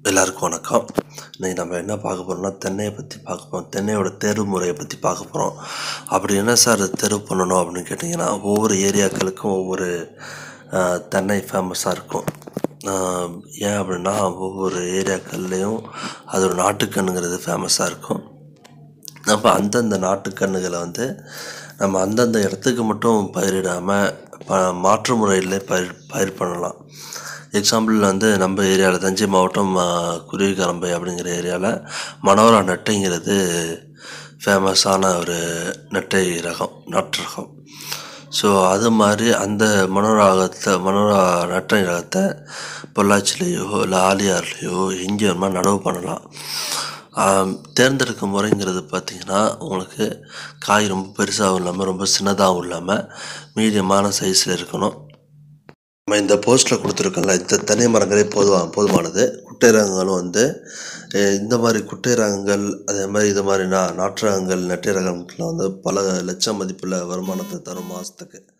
எல்லாருக்கும் வணக்கம் இன்னைக்கு நம்ம என்ன பார்க்க போறோம்னா தென்னையை பற்றி பார்க்க போகிறோம் தென்னையோட தேர்வு முறையை பற்றி பார்க்க போகிறோம் அப்படி என்ன சார் தேர்வு பண்ணணும் அப்படின்னு கேட்டிங்கன்னா ஒவ்வொரு ஏரியாக்களுக்கும் ஒவ்வொரு ஆஹ், தென்னை ஃபேமஸாக இருக்கும் ஆஹ், ஏன் அப்படின்னா ஒவ்வொரு ஏரியாக்கள்லேயும் அதோட நாட்டுக்கண்ணுங்கிறது ஃபேமஸாக இருக்கும் நம்ம அந்தந்த நாட்டுக்கண்ணுகளை வந்து நம்ம அந்தந்த இடத்துக்கு மட்டும் பயிரிடாமல் ப மாற்று முறையில் பயிர் பயிர் பண்ணலாம் எக்ஸாம்பிள் வந்து நம்ம ஏரியாவில் தஞ்சை மாவட்டம் ஆ, குருவிக்கரம்பை அப்படிங்கிற ஏரியாவில் மனோரா நெட்டைங்கிறது ஃபேமஸான ஒரு நெட்டை ரகம் நாட்டு ரகம் ஸோ அது மாதிரி அந்த மனோராகத்தை மனோரா நட்டை ரகத்தை பொள்ளாச்சிலேயோ இல்லை ஆலியார்லேயோ எங்கே வேணுமா நடவு பண்ணலாம் ஆம், தேர்ந்தெடுக்கும் முறைங்கிறது பார்த்திங்கன்னா உங்களுக்கு காய் ரொம்ப பெருசாகவும் இல்லாமல் ரொம்ப சின்னதாகவும் இல்லாமல் மீடியமான சைஸில் இருக்கணும் நம்ம இந்த போஸ்ட்டில் கொடுத்துருக்கோம்ல இந்த தென்னை மரங்களே போதுவா போதுமானது குட்டை ரகங்களும் வந்து அஹ், இந்த மாதிரி குட்டை ரகங்கள் அதே மாதிரி இது மாதிரி நா நாட்டு ரகங்கள் நெட்டை ரகங்கள்லாம் வந்து பல லட்சம் மதிப்புள்ள வருமானத்தை தரும் மாதத்துக்கு